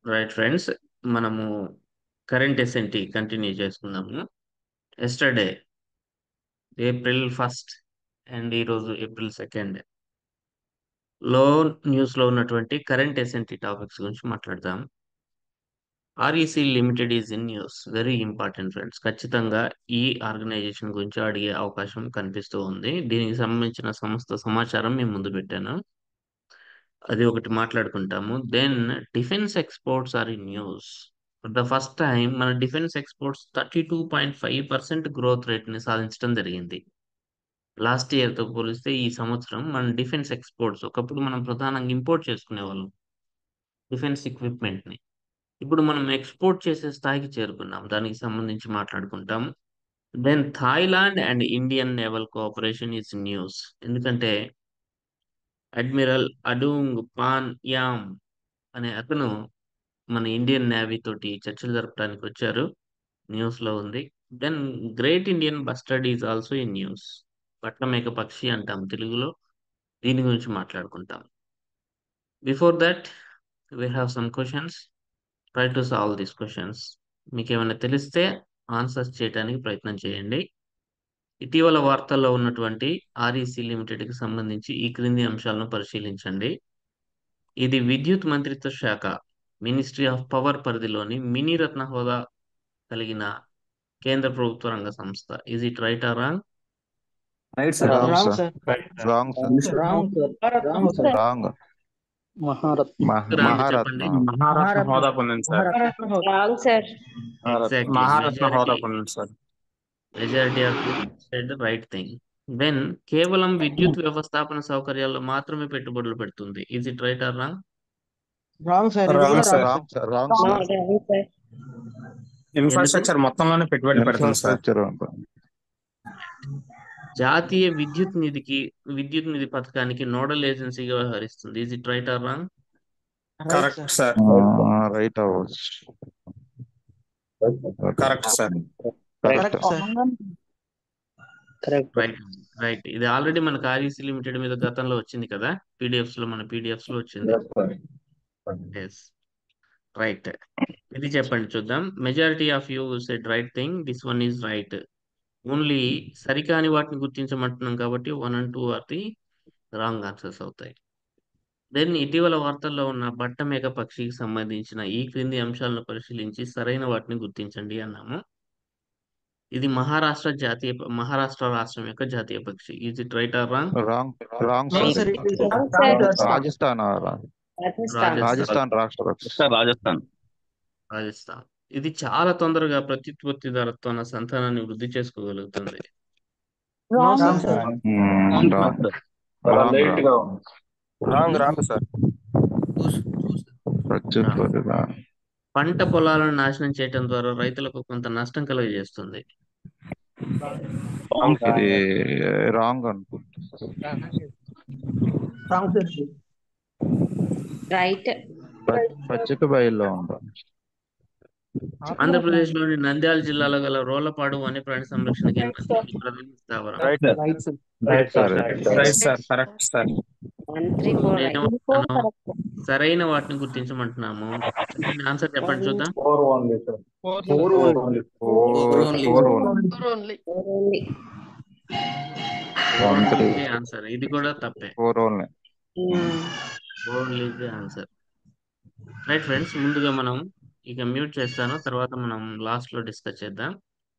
Right friends మనము current S N T continue చేసుకుందాము yesterday April first and ఈరోజు ఏప్రిల్ సెకండ్ లో న్యూస్ లో ఉన్నటువంటి కరెంట్ ఎస్ఎన్టీ టాపిక్స్ గురించి మాట్లాడదాం R E C limited is in news very important friends ఖచ్చితంగా ఈ ఆర్గనైజేషన్ గురించి అడిగే అవకాశం కనిపిస్తూ ఉంది దీనికి సంబంధించిన సమస్త సమాచారం మేము ముందు పెట్టాను అది ఒకటి మాట్లాడుకుంటాము then defence exports are in news for the first time మన defence exports thirty two point five percent growth rate ని సాధించడం జరిగింది లాస్ట్ ఇయర్ తో పోలిస్తే ఈ సంవత్సరం మన డిఫెన్స్ ఎక్స్పోర్ట్స్ ఒకప్పుడు మనం ప్రధానంగా ఇంపోర్ట్ చేసుకునే వాళ్ళం డిఫెన్స్ ఎక్విప్మెంట్ ని ఇప్పుడు మనం ఎక్స్పోర్ట్ చేసే స్థాయికి చేరుకున్నాం దానికి సంబంధించి మాట్లాడుకుంటాం then Thailand and Indian naval cooperation is news ఎందుకంటే అడ్మిరల్ అడూంగ్ పాన్ యామ్ అనే అతను మన ఇండియన్ నేవీ తోటి చర్చలు జరపడానికి వచ్చారు న్యూస్ లో ఉంది then great Indian bustard is also in news పట్లమేక పక్షి అంటాం తెలుగులో దీని గురించి మాట్లాడుకుంటాం before that we have some questions try to solve these questions మీకు ఏమైనా తెలిస్తే ఆన్సర్స్ చేయడానికి ప్రయత్నం చేయండి ఇటీవల వార్తల్లో ఉన్నటువంటి ఆర్ఈసి లిమిటెడ్ కి సంబంధించి ఈ క్రింది అంశాలను పరిశీలించండి ఇది విద్యుత్ మంత్రిత్వ శాఖ మినిస్ట్రీ ఆఫ్ పవర్ పరిధిలోని మినీ రత్న హోదా కలిగిన కేంద్ర ప్రభుత్వ రంగ సంస్థ is it right or wrong right sir Wrong, wrong sir. Sir wrong sir wrong sir wrong sir wrong Maharatna wrong చెప్పండి మహారత్న మహారత్న హోదా పొందింది sir wrong sir Exactly. Maharatna హోదా Majority- పొందింది sir majority of said the right thing then కేవలం విద్యుత్ వ్యవస్థాపన సౌకర్యాల్లో మాత్రమే పెట్టుబడులు పెడుతుంది is it right or wrong wrong sir ఇది Wrong, కూడా sir. Wrong wrong sir wrong sir wrong sir infrastructure మొత్తంలోనే పెట్టుబడి పెడుతుంది సార్ ఇన్ఫ్రాస్ట్రక్చర్ జాతీయ విద్యుత్ నిధికి విద్యుత్ నిధి పథకానికి నోడల్ ఏజెన్సీగా వ్యవహరిస్తుంది is it right or wrong correct sir right అవ్వచ్చు correct sir correct correct sir correct right right ఇది ఆల్రెడీ మనకు ఆర్ఈసి లిమిటెడ్ మీద గతంలో వచ్చింది కదా పీడిఎఫ్స్ లో మన పీడిఎఫ్స్ లో వచ్చింది ఎస్ రైట్ ఇది చెప్పండి చూద్దాం majority of you said right thing this one is right only సరికాని వాటిని గుర్తించమంటున్నాం కాబట్టి one and two are the wrong answers అవుతాయి దెన్ ఇటీవల వార్తల్లో ఉన్న బట్టమేక పక్షికి సంబంధించిన ఈ క్రింది అంశాలను పరిశీలించి సరైన వాటిని గుర్తించండి అన్నాము ఇది మహారాష్ట్ర జాతీయ మహారాష్ట్ర రాష్ట్రం యొక్క జాతీయ పక్షి is it right or wrong wrong wrong wrong sir sir wrong sir Rajasthan Rajasthan Rajasthan రాష్ట్ర పక్షి రాజస్థాన్ రాజస్థాన్ ఇది చాలా తొందరగా ప్రత్యుత్పత్తి ధరతోన సంతానాన్ని వృద్ధి చేసుకోగలుగుతుంది wrong wrong sir wrong wrong wrong wrong sir ప్రత్యుత్పత్తి పంట పొలాలను నాశనం చేయటం ద్వారా రైతులకు కొంత నష్టం కలుగజేస్తుంది ఇది రాంగ్ అనుకుంటా రాంగ్ సార్ రైట్ పచ్చిక బయల్లో ఉంటాం ఆంధ్రప్రదేశ్ లోని నంద్యాల జిల్లాలో గల రోళ్లపాడు వన్యప్రాణి సంరక్షణ కేంద్రం ప్రధాన స్థావరం right right sir right sir right sir correct sir one three four నేను మనం సరైన వాటిని గుర్తించమంటున్నాము ఆన్సర్ చెప్పండి చూద్దాం four only sir four only four four only one three answer ఇది కూడా తప్పే four only only answer right friends ముందుగా మనం ఇక మ్యూట్ చేస్తాను తర్వాత మనం లాస్ట్ లో డిస్కస్ చేద్దాం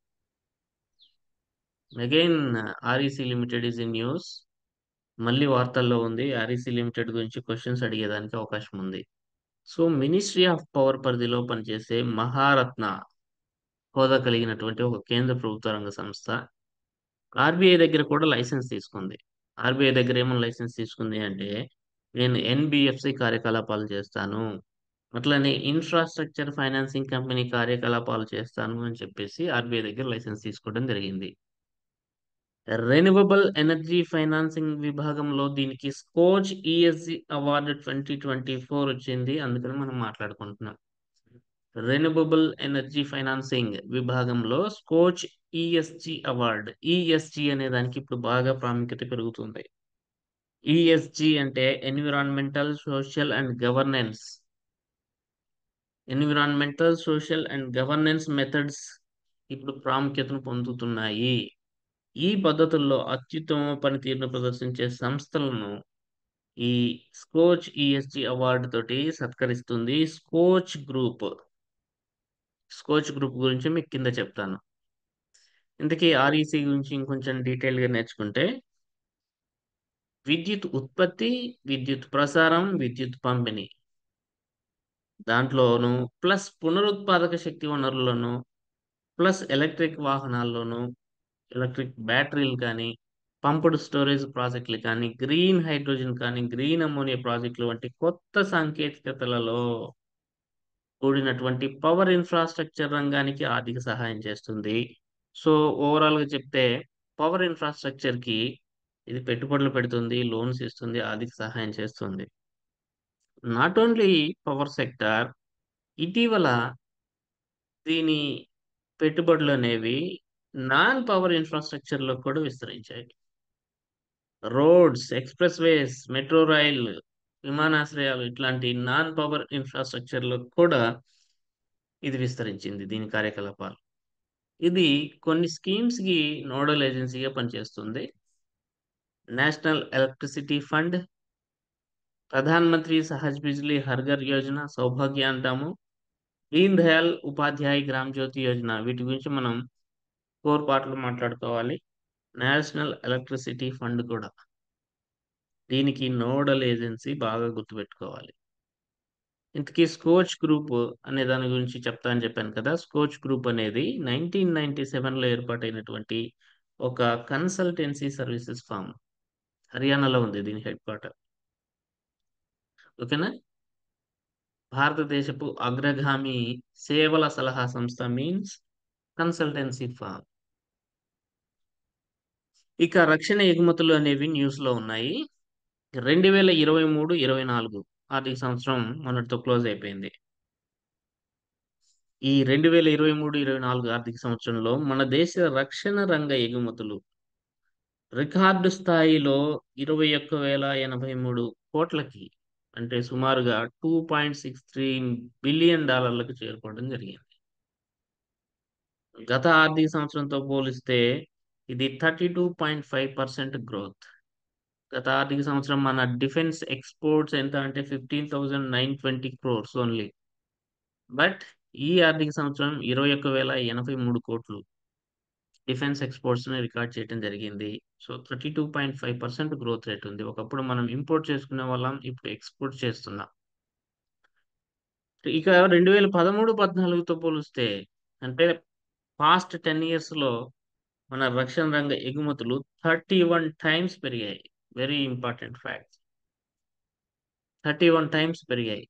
again R E C limited is in news మళ్ళీ వార్తల్లో ఉంది ఆర్ఈసి లిమిటెడ్ గురించి క్వశ్చన్స్ అడిగేదానికి అవకాశం ఉంది సో మినిస్ట్రీ ఆఫ్ పవర్ పరిధిలో పనిచేసే మహారత్న హోదా కలిగినటువంటి ఒక కేంద్ర ప్రభుత్వ రంగ సంస్థ ఆర్బీఐ దగ్గర కూడా లైసెన్స్ తీసుకుంది ఆర్బీఐ దగ్గర ఏమైనా లైసెన్స్ తీసుకుంది అంటే నేను ఎన్బిఎఫ్సి కార్యకలాపాలు చేస్తాను అట్లనే ఇన్ఫ్రాస్ట్రక్చర్ ఫైనాన్సింగ్ కంపెనీ కార్యకలాపాలు చేస్తాను అని చెప్పేసి ఆర్బీఐ దగ్గర లైసెన్స్ తీసుకోవడం జరిగింది రెన్యూవబుల్ ఎనర్జీ ఫైనాన్సింగ్ విభాగంలో దీనికి Skoch E S G award twenty twenty four వచ్చింది అందుకని మనం మాట్లాడుకుంటున్నాం రెన్యూవబుల్ ఎనర్జీ ఫైనాన్సింగ్ విభాగంలో స్కోచ్ ఈఎస్జి అవార్డ్ ఈఎస్జి అనే దానికి ఇప్పుడు బాగా ప్రాముఖ్యత పెరుగుతుంది ఈఎస్జి అంటే environmental social and governance environmental social and governance methods ఇప్పుడు ప్రాముఖ్యతను పొందుతున్నాయి ఈ పద్ధతుల్లో అత్యుత్తమ పనితీరును ప్రదర్శించే సంస్థలను ఈ స్కోచ్ ఈఎస్జి అవార్డు తోటి సత్కరిస్తుంది స్కోచ్ గ్రూప్ స్కోచ్ గ్రూప్ గురించి మీకు కింద చెప్తాను ఇంతకీ ఆర్ఈసి గురించి ఇంకొంచెం డీటెయిల్గా నేర్చుకుంటే విద్యుత్ ఉత్పత్తి విద్యుత్ ప్రసారం విద్యుత్ పంపిణీ దాంట్లోను ప్లస్ పునరుత్పాదక శక్తి వనరులను ప్లస్ ఎలక్ట్రిక్ వాహనాల్లోను ఎలక్ట్రిక్ బ్యాటరీలు కానీ పంప్డ్ స్టోరేజ్ ప్రాజెక్టులు కానీ గ్రీన్ హైడ్రోజన్ కానీ గ్రీన్ అమోనియా ప్రాజెక్టులు వంటి కొత్త సాంకేతికతలలో కూడినటువంటి పవర్ ఇన్ఫ్రాస్ట్రక్చర్ రంగానికి ఆర్థిక సహాయం చేస్తుంది సో ఓవరాల్గా చెప్తే పవర్ ఇన్ఫ్రాస్ట్రక్చర్కి ఇది పెట్టుబడులు పెడుతుంది లోన్స్ ఇస్తుంది ఆర్థిక సహాయం చేస్తుంది నాట్ ఓన్లీ పవర్ సెక్టార్ ఇటీవల దీని పెట్టుబడులు అనేవి నాన్ పవర్ ఇన్ఫ్రాస్ట్రక్చర్లో కూడా విస్తరించాయి roads expressways metro rail విమానాశ్రయాలు ఇట్లాంటి నాన్ పవర్ ఇన్ఫ్రాస్ట్రక్చర్లో కూడా ఇది విస్తరించింది దీని కార్యకలాపాలు ఇది కొన్ని స్కీమ్స్కి నోడల్ ఏజెన్సీగా పనిచేస్తుంది నేషనల్ ఎలక్ట్రిసిటీ ఫండ్ ప్రధాన్ మంత్రి సహజ్ బిజ్లీ హర్ఘర్ యోజన సౌభాగ్య అంటాము దీన్ దయాల్ ఉపాధ్యాయ్ గ్రామ్ జ్యోతి యోజన వీటి గురించి మనం కోర్ పాటలు మాట్లాడుకోవాలి నేషనల్ ఎలక్ట్రిసిటీ ఫండ్ కూడా దీనికి నోడల్ ఏజెన్సీ బాగా గుర్తుపెట్టుకోవాలి ఇంతకీ స్కోచ్ గ్రూప్ అనే దాని గురించి చెప్తా అని చెప్పాను కదా స్కోచ్ గ్రూప్ అనేది నైన్టీన్ నైన్టీ సెవెన్లో ఏర్పాటైనటువంటి ఒక కన్సల్టెన్సీ సర్వీసెస్ ఫామ్ హర్యానాలో ఉంది దీని హెడ్ క్వార్టర్ ఓకేనా భారతదేశపు అగ్రగామి సేవల సలహా సంస్థ మీన్స్ కన్సల్టెన్సీ ఫామ్ ఇక రక్షణ ఎగుమతులు అనేవి న్యూస్ లో ఉన్నాయి రెండు వేల ఇరవై మూడు ఇరవై నాలుగు ఆర్థిక సంవత్సరం మొన్నటితో క్లోజ్ అయిపోయింది ఈ రెండు వేల ఇరవై మూడు ఇరవై నాలుగు ఆర్థిక సంవత్సరంలో మన దేశ రక్షణ రంగ ఎగుమతులు రికార్డు స్థాయిలో ఇరవై ఒక్క వేల ఎనభై మూడు కోట్లకి అంటే సుమారుగా two point six three billion డాలర్లకు చేరుకోవడం జరిగింది గత ఆర్థిక సంవత్సరంతో పోలిస్తే ఇది thirty two point five percent growth గత ఆర్థిక సంవత్సరం మన డిఫెన్స్ ఎక్స్పోర్ట్స్ ఎంత అంటే fifteen thousand nine twenty crores only but ఈ ఆర్థిక సంవత్సరం ఇరవై ఒక్క వేల ఎనభై మూడు కోట్లు డిఫెన్స్ ఎక్స్పోర్ట్స్ ని రికార్డ్ చేయడం జరిగింది so thirty two point five percent growth rate ఉంది ఒకప్పుడు మనం ఇంపోర్ట్ చేసుకునే వాళ్ళం ఇప్పుడు ఎక్స్పోర్ట్ చేస్తున్నాం ఇక రెండు వేల పదమూడు పద్నాలుగుతో పోలిస్తే అంటే పాస్ట్ టెన్ ఇయర్స్ లో మన రక్షణ రంగ ఎగుమతులు థర్టీ వన్ టైమ్స్ పెరిగాయి very important fact thirty one times పెరిగాయి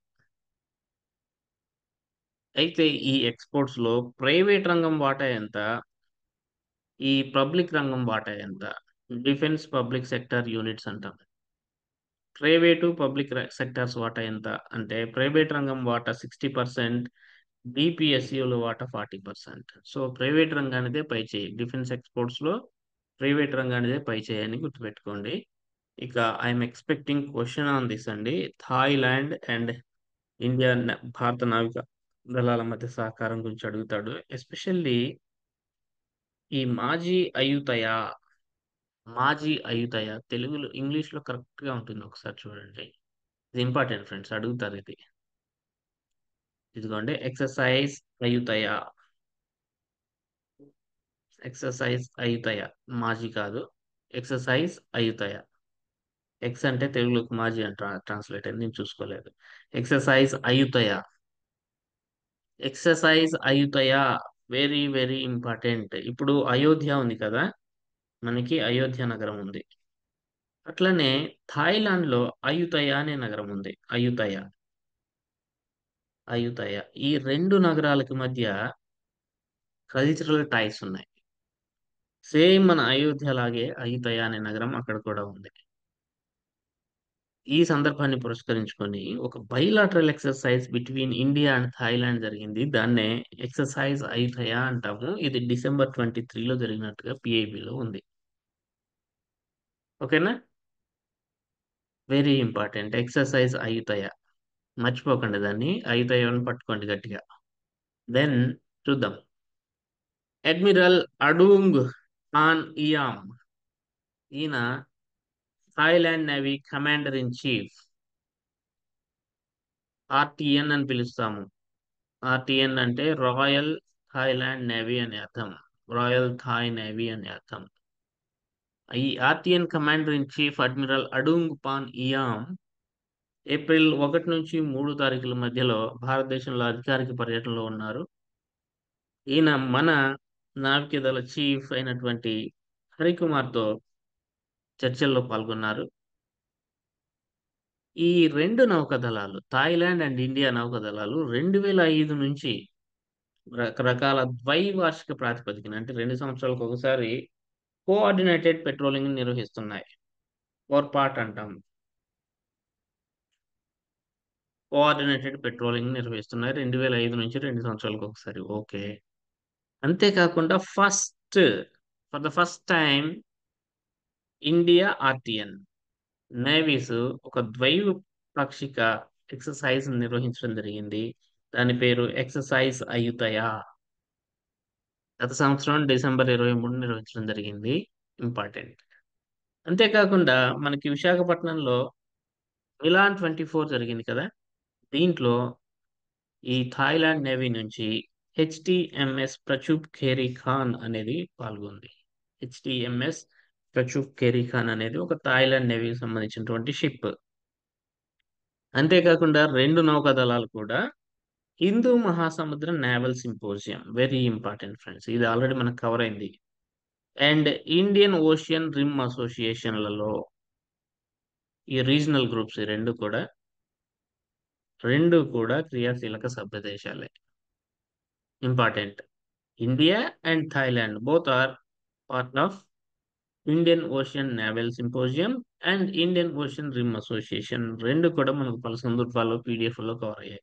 అయితే ఈ ఎక్స్పోర్ట్స్ లో ప్రైవేట్ రంగం వాటా ఎంత ఈ పబ్లిక్ రంగం వాటా ఎంత డిఫెన్స్ పబ్లిక్ సెక్టర్ యూనిట్స్ అంటాం ప్రైవేటు పబ్లిక్ సెక్టార్స్ వాటా ఎంత అంటే ప్రైవేట్ రంగం వాటా సిక్స్టీ పర్సెంట్ డిపిఎస్యుల వాటా ఫార్టీ పర్సెంట్ సో ప్రైవేట్ రంగానిదే పై చేయి డిఫెన్స్ ఎక్స్పోర్ట్స్ లో ప్రైవేట్ రంగానిదే పై చేయి అని గుర్తుపెట్టుకోండి ఇక I'm expecting question on this అండి థాయిలాండ్ అండ్ ఇండియా భారత నావిక దళాల మధ్య సహకారం గురించి అడుగుతాడు ఎస్పెషల్లీ ఈ మాజీ అయుతయ మాజీ అయుతయ తెలుగులో ఇంగ్లీష్లో కరెక్ట్గా ఉంటుంది ఒకసారి చూడండి ఇది ఇంపార్టెంట్ ఫ్రెండ్స్ అడుగుతారు ఇది ఇదిగోండి ఎక్సర్సైజ్ అయుతయ ఎక్సర్సైజ్ అయుతయ మాజీ కాదు ఎక్సర్సైజ్ అయుతయ ఎక్స్ అంటే తెలుగులోకి మాజీ అని ట్రాన్స్లేట్ అయింది నేను చూసుకోలేదు exercise Ayutthaya exercise Ayutthaya very very important ఇప్పుడు అయోధ్య ఉంది కదా మనకి అయోధ్య నగరం ఉంది అట్లనే థాయిలాండ్ లో అయుతయ అనే నగరం ఉంది అయుతయ అయుతయ ఈ రెండు నగరాలకి మధ్య కల్చరల్ టైస్ ఉన్నాయి సేమ్ మన అయోధ్య లాగే అయుతయ అనే నగరం అక్కడ కూడా ఉంది ఈ సందర్భాన్ని పురస్కరించుకొని ఒక bilateral exercise between India and Thailand జరిగింది దాన్నే ఎక్సర్సైజ్ అయుతయ అంటాము ఇది డిసెంబర్ ట్వంటీ త్రీలో జరిగినట్టుగా పిఐబిలో ఉంది ఓకేనా వెరీ ఇంపార్టెంట్ ఎక్సర్సైజ్ అయుతయ మర్చిపోకండి దాన్ని ఐదు ఐవన్ పట్టుకోండి గట్టిగా దెన్ చూద్దాం అడ్మిరల్ అడూంగ్ ఆన్ ఇయామ్ ఈయన Thailand navy commander in chief R T N అని పిలుస్తాము ఆర్టిఎన్ అంటే రాయల్ థాయిలాండ్ నేవీ అని అర్థం రాయల్ థాయ్ నేవీ అని అర్థం ఈ R T N commander in chief admiral Adung Pan Iam April ఒకటి నుంచి మూడు తారీఖుల మధ్యలో భారతదేశంలో అధికారిక పర్యటనలో ఉన్నారు ఈయన మన నావికాదళ చీఫ్ అయినటువంటి హరికుమార్తో చర్చల్లో పాల్గొన్నారు ఈ రెండు నౌకాదళాలు థాయిలాండ్ అండ్ ఇండియా నౌకాదళాలు రెండు వేల ఐదు నుంచి రకరకాల ద్వైవార్షిక ప్రాతిపదికన అంటే రెండు సంవత్సరాలకు ఒకసారి కోఆర్డినేటెడ్ పెట్రోలింగ్ నిర్వహిస్తున్నాయి ఫోర్ పార్ట్ అంటాం కోఆర్డినేటెడ్ పెట్రోలింగ్ నిర్వహిస్తున్నాయి రెండు వేల ఐదు నుంచి రెండు సంవత్సరాలకు ఒకసారి ఓకే అంతేకాకుండా first for the first time India R T N navies ఒక ద్వైపాక్షిక ఎక్సర్సైజ్ నిర్వహించడం జరిగింది దాని పేరు ఎక్సర్సైజ్ అయుతయ గత సంవత్సరం డిసెంబర్ ఇరవై మూడు నిర్వహించడం జరిగింది ఇంపార్టెంట్ అంతేకాకుండా మనకి విశాఖపట్నంలో మిలాన్ ట్వంటీ ఫోర్ జరిగింది కదా దీంట్లో ఈ థాయిలాండ్ నేవీ నుంచి హెచ్టిఎంఎస్ ప్రచూప్ ఖేరీ ఖాన్ అనేది పాల్గొంది హెచ్టిఎంఎస్ ప్రచూప్ ఖేరీ ఖాన్ అనేది ఒక థాయిలాండ్ నేవీకి సంబంధించినటువంటి షిప్ అంతేకాకుండా రెండు నౌకాదళాలు కూడా హిందూ మహాసముద్ర naval symposium very important friends ఇది ఆల్రెడీ మనకు కవర్ అయింది అండ్ ఇండియన్ ఓషియన్ రిమ్ అసోసియేషన్లలో ఈ రీజనల్ గ్రూప్స్ ఈ రెండు కూడా రెండు కూడా క్రియాశీలక సభ్య దేశాలే important India and Thailand both are part of Indian ocean naval symposium and Indian ocean rim association రెండు కూడా మనకు పలు సందర్భాల్లో పీడిఎఫ్ లో కవర్ అయ్యాయి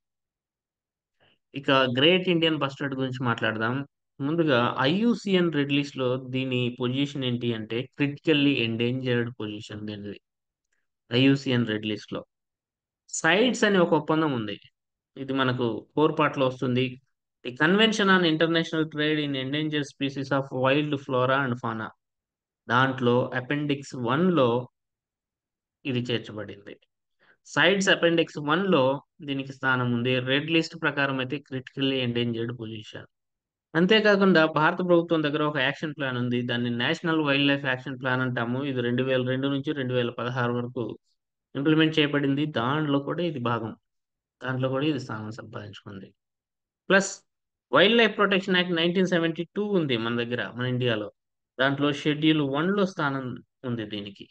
ఇక గ్రేట్ ఇండియన్ బస్టర్డ్ గురించి మాట్లాడదాం ముందుగా ఐయుసిఎన్ రెడ్ లిస్ట్ లో దీని పొజిషన్ ఏంటి అంటే క్రిటికల్లీ ఎండేంజర్డ్ పొజిషన్ దీనిది ఐయుసిఎన్ రెడ్ లిస్ట్ లో సైడ్స్ అని ఒక ఒప్పందం ఉంది ఇది మనకు ఫోర్ పార్ట్ లో వస్తుంది the convention on international trade in endanger species of wild flora and fauna దాంట్లో అపెండిక్స్ వన్ లో ఇది చేర్చబడింది సైడ్స్ అపెండిక్స్ వన్ లో దీనికి స్థానం ఉంది రెడ్ లిస్ట్ ప్రకారం అయితే క్రిటికల్లీ ఎండేంజర్డ్ పొజిషన్ అంతేకాకుండా భారత ప్రభుత్వం దగ్గర ఒక యాక్షన్ ప్లాన్ ఉంది దాన్ని national wildlife action plan అంటాము ఇది రెండు వేల రెండు నుంచి రెండు వేల పదహారు వరకు ఇంప్లిమెంట్ చేయబడింది దాంట్లో కూడా ఇది భాగం దాంట్లో కూడా ఇది స్థానం సంపాదించుకుంది plus wildlife protection act nineteen seventy two ఉంది మన దగ్గర మన ఇండియాలో దాంట్లో షెడ్యూల్ వన్ లో స్థానం ఉంది దీనికి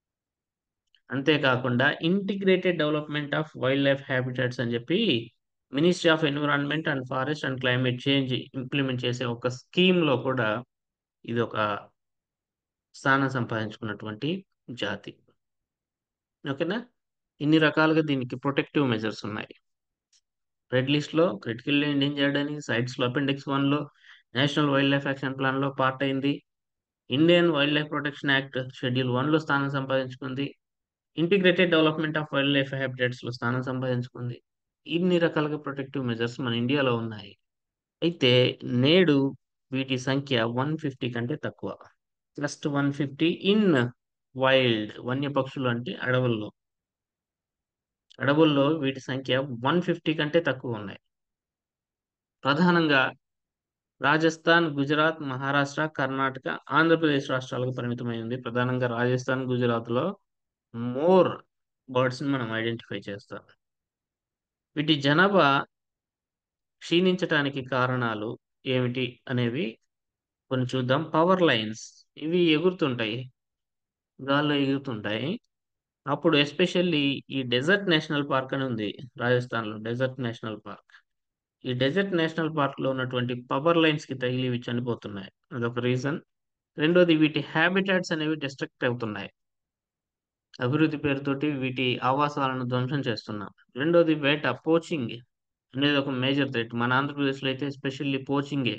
అంతేకాకుండా integrated development of wildlife habitats అని చెప్పి ministry of environment and forest and climate change implement చేసే ఒక స్కీమ్ లో కూడా ఇది ఒక స్థానం సంపాదించుకున్నటువంటి జాతి ఓకేనా ఇన్ని రకాలుగా దీనికి ప్రొటెక్టివ్ మెజర్స్ ఉన్నాయి రెడ్ లిస్ట్ లో క్రిటికల్ ఎండేంజర్డ్ అని సైట్స్ లో అపెండిక్స్ వన్ లో national wildlife action plan లో పార్ట్ అయింది Indian wildlife protection act schedule one లో స్థానం సంపాదించుకుంది integrated development of wildlife habitats లో స్థానం సంపాదించుకుంది ఇన్ని రకాలుగా ప్రొటెక్టివ్ మెజర్స్ మన ఇండియాలో ఉన్నాయి అయితే నేడు వీటి సంఖ్య వన్ ఫిఫ్టీ కంటే తక్కువ just one fifty in wild వన్య పక్షులు అంటే అడవుల్లో అడవుల్లో వీటి సంఖ్య వన్ ఫిఫ్టీ కంటే తక్కువ ఉన్నాయి ప్రధానంగా రాజస్థాన్ గుజరాత్ మహారాష్ట్ర కర్ణాటక ఆంధ్రప్రదేశ్ రాష్ట్రాలకు పరిమితమైంది ప్రధానంగా రాజస్థాన్ గుజరాత్ లో మోర్ బర్డ్స్ ని మనం ఐడెంటిఫై చేస్తాం వీటి జనాభా క్షీణించటానికి కారణాలు ఏమిటి అనేవి కొన్ని చూద్దాం పవర్ లైన్స్ ఇవి ఎగురుతుంటాయి గాల్లో ఎగురుతుంటాయి అప్పుడు ఎస్పెషల్లీ ఈ డెజర్ట్ నేషనల్ పార్క్ అని ఉంది రాజస్థాన్లో డెజర్ట్ నేషనల్ పార్క్ ఈ డెజర్ట్ నేషనల్ పార్క్ లో ఉన్నటువంటి పవర్ లైన్స్ కి తగిలి ఇవి చనిపోతున్నాయి అదొక రీజన్ రెండోది వీటి హ్యాబిటాట్స్ అనేవి డిస్ట్రక్ట్ అవుతున్నాయి అభివృద్ధి పేరుతోటి వీటి ఆవాసాలను ధ్వంసం చేస్తున్నాం రెండోది వేట పోచింగ్ అనేది ఒక మేజర్ థ్రెట్ మన ఆంధ్రప్రదేశ్లో అయితే ఎస్పెషల్లీ పోచింగే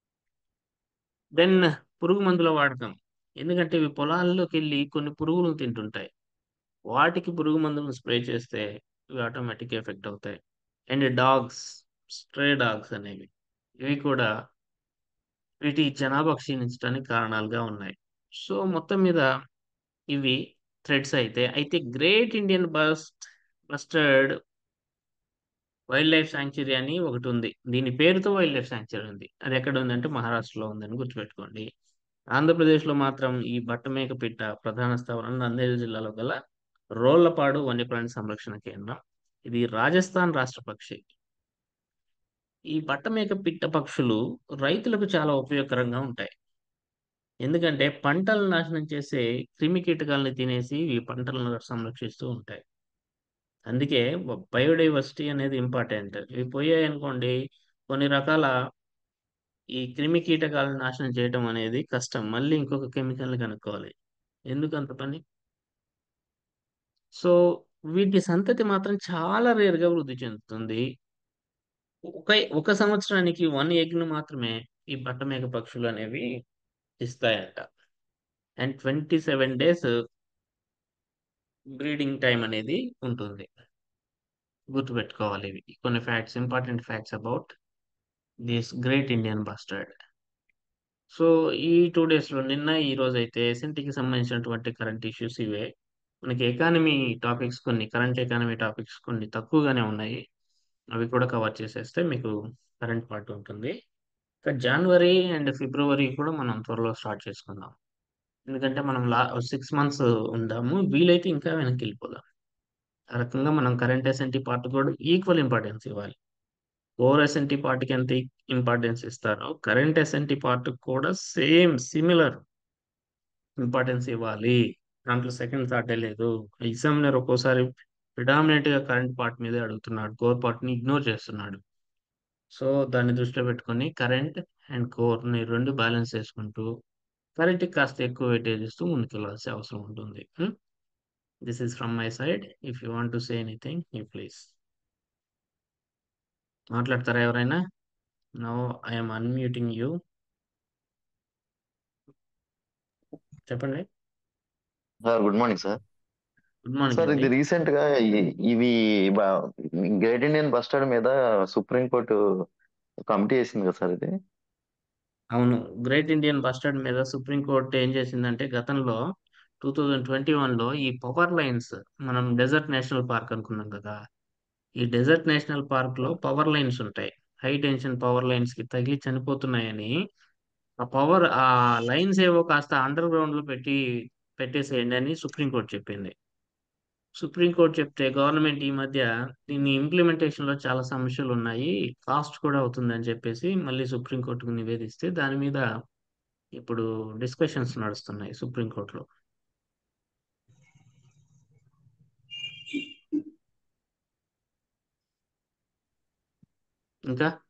దెన్ పురుగు మందుల వాడకం ఎందుకంటే ఇవి పొలాల్లోకి వెళ్ళి కొన్ని పురుగులను తింటుంటాయి వాటికి పురుగు మందులను స్ప్రే చేస్తే ఇవి ఆటోమేటిక్ ఎఫెక్ట్ అవుతాయి అండ్ డాగ్స్ స్ట్రే డాగ్స్ అనేవి ఇవి కూడా వీటి జనాభా క్షీణించడానికి కారణాలుగా ఉన్నాయి సో మొత్తం మీద ఇవి థ్రెడ్స్ అయితే అయితే great Indian bust bustard wildlife sanctuary అని ఒకటి ఉంది దీని పేరుతో వైల్డ్ లైఫ్ శాంక్చురీ ఉంది అది ఎక్కడ ఉందంటే మహారాష్ట్రలో ఉందని గుర్తుపెట్టుకోండి ఆంధ్రప్రదేశ్లో మాత్రం ఈ బట్టమేక పిట్ట ప్రధాన స్థావరం నంద్యాల జిల్లాలో గల రోళ్లపాడు వన్యప్రాణి సంరక్షణ కేంద్రం ఇది రాజస్థాన్ రాష్ట్ర పక్షి ఈ బట్టమేక పిట్ట పక్షులు రైతులకు చాలా ఉపయోగకరంగా ఉంటాయి ఎందుకంటే పంటలను నాశనం చేసే క్రిమి కీటకాలను తినేసి ఈ పంటలను సంరక్షిస్తూ ఉంటాయి అందుకే బయోడైవర్సిటీ అనేది ఇంపార్టెంట్ ఇవి పోయాయి అనుకోండి కొన్ని రకాల ఈ క్రిమి కీటకాలను నాశనం చేయడం అనేది కష్టం మళ్ళీ ఇంకొక కెమికల్ని కనుక్కోవాలి ఎందుకు అంత పని సో వీటి సంతతి మాత్రం చాలా రేర్గా వృద్ధి చెందుతుంది ఒక ఒక సంవత్సరానికి వన్ ఎగ్ను మాత్రమే ఈ బట్టమేక పక్షులు అనేవి ఇస్తాయంట and twenty seven days breeding time అనేది ఉంటుంది గుర్తుపెట్టుకోవాలి ఇవి కొన్ని facts important facts about this great Indian bustard so ఈ టూ డేస్లో నిన్న ఈ రోజు అయితే ఎస్ఎన్టీకి సంబంధించినటువంటి కరెంట్ ఇష్యూస్ ఇవే మనకి ఎకానమీ టాపిక్స్ కొన్ని కరెంట్ ఎకానమీ టాపిక్స్ కొన్ని తక్కువగానే ఉన్నాయి అవి కూడా కవర్ చేసేస్తే మీకు కరెంట్ పార్ట్ ఉంటుంది ఇంకా జనవరి అండ్ ఫిబ్రవరి కూడా మనం త్వరలో స్టార్ట్ చేసుకుందాం ఎందుకంటే మనం లా సిక్స్ మంత్స్ ఉందాము వీలైతే ఇంకా వెనక్కి వెళ్ళిపోదాం ఆ రకంగా మనం కరెంట్ ఎస్ఎన్టీ పార్ట్ కూడా ఈక్వల్ ఇంపార్టెన్స్ ఇవ్వాలి కోర్ ఎస్ఎన్టీ పార్ట్కి ఎంత ఇంపార్టెన్స్ ఇస్తారో కరెంట్ ఎస్ఎన్టీ పార్ట్ కూడా సేమ్ సిమిలర్ ఇంపార్టెన్స్ ఇవ్వాలి దాంట్లో సెకండ్ థాటే లేదు ఎగ్జామినర్ ఒక్కోసారి predominant గా కరెంట్ పార్ట్ మీదే అడుగుతున్నాడు కోర్ పార్ట్ని ఇగ్నోర్ చేస్తున్నాడు సో దాన్ని దృష్టిలో పెట్టుకొని కరెంట్ అండ్ కోర్ని రెండు బ్యాలెన్స్ చేసుకుంటూ కరెంట్కి కాస్త ఎక్కువ వెయిటేజ్ ఇస్తూ ముందుకెళ్ళాల్సిన అవసరం ఉంటుంది this is from my side if you want to say anything you please మాట్లాడతారా ఎవరైనా నో ఐఎమ్ అన్మ్యూటింగ్ యూ చెప్పండి sir good morning sir good morning sir ఇది అండి రీసెంట్ గా ఈ- ఇవి గ్రేట్ ఇండియన్ బస్టాండ్ మీద సుప్రీం కోర్టు కమిటీ వేసింది కదా సార్ ఇది అవును గ్రేట్ ఇండియన్ బస్టాండ్ మీద సుప్రీం కోర్ట్ ఏం చేసిందంటే గతంలో టూ థౌజండ్ ట్వంటీ వన్లో ఈ పవర్ లైన్స్ మనం డెజర్ట్ నేషనల్ పార్క్ అనుకున్నాం కదా ఈ డెజర్ట్ నేషనల్ పార్క్ లో పవర్ లైన్స్ ఉంటాయి హై టెన్షన్ పవర్ లైన్స్ కి తగిలి చనిపోతున్నాయని ఆ పవర్ ఆ లైన్స్ ఏవో కాస్త అండర్ గ్రౌండ్ లో పెట్టి పెట్టేసేయండి అని సుప్రీంకోర్టు చెప్పింది సుప్రీంకోర్టు చెప్తే గవర్నమెంట్ ఈ మధ్య దీన్ని ఇంప్లిమెంటేషన్ లో చాలా సమస్యలు ఉన్నాయి కాస్ట్ కూడా అవుతుందని చెప్పేసి మళ్ళీ సుప్రీంకోర్టుకు నివేదిస్తే దాని మీద ఇప్పుడు డిస్కషన్స్ నడుస్తున్నాయి సుప్రీంకోర్టులో ఇంకా